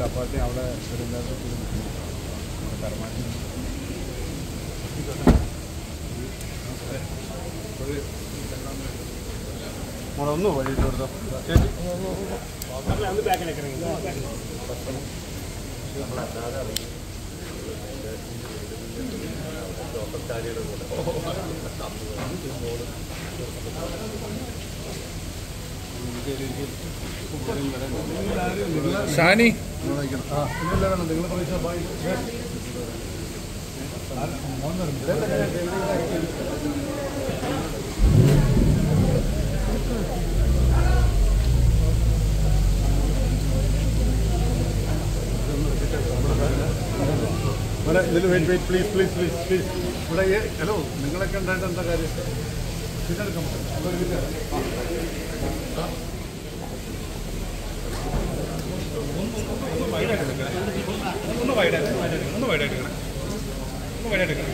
Party അവിടെ തിരുവനന്തപുരത്ത് പരമാവധി മോളെ ഒന്ന് വഴിയിട്ട് കൊടുത്തോ ചേച്ചി ഷാനി ആ ഇല്ല വേണം നിങ്ങൾ പൈസ ബായ് ഇവിടെ ഇതിൽ wait wait please please please please ഇവിടെ ഏ- ഹലോ നിങ്ങളൊക്കെ ഉണ്ടായിട്ട് എന്താ കാര്യം പിന്നെ എടുക്കാൻ പറ്റും ഒരു മിനിറ്റ്. ആ. ഒന്ന് വൈഡായിട്ട് ഒന്ന് വൈഡായിട്ട് എടുക്കണം ഒന്ന് വൈഡായിട്ട് എടുക്കണം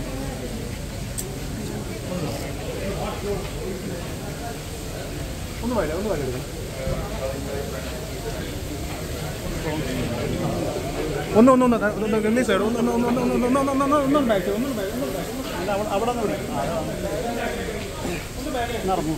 ഒന്ന് വരാം ഒന്ന് വരാം ഒന്ന് ഒന്ന് ഒന്ന് ഒന്ന് റിലീസ് ചെയ്യണം ഒന്ന് ഒന്ന് ഒന്ന് ഒന്ന് ഒന്ന് ഒന്ന് ഒന്ന് ഒന്ന് ഒന്ന് ബാക്ക് ഒന്ന് ബാക്ക് ഒന്ന് ബാക്ക് അവിടെ അവിടെ നിന്ന് വിടാം. ആ, ആ. നടന്നു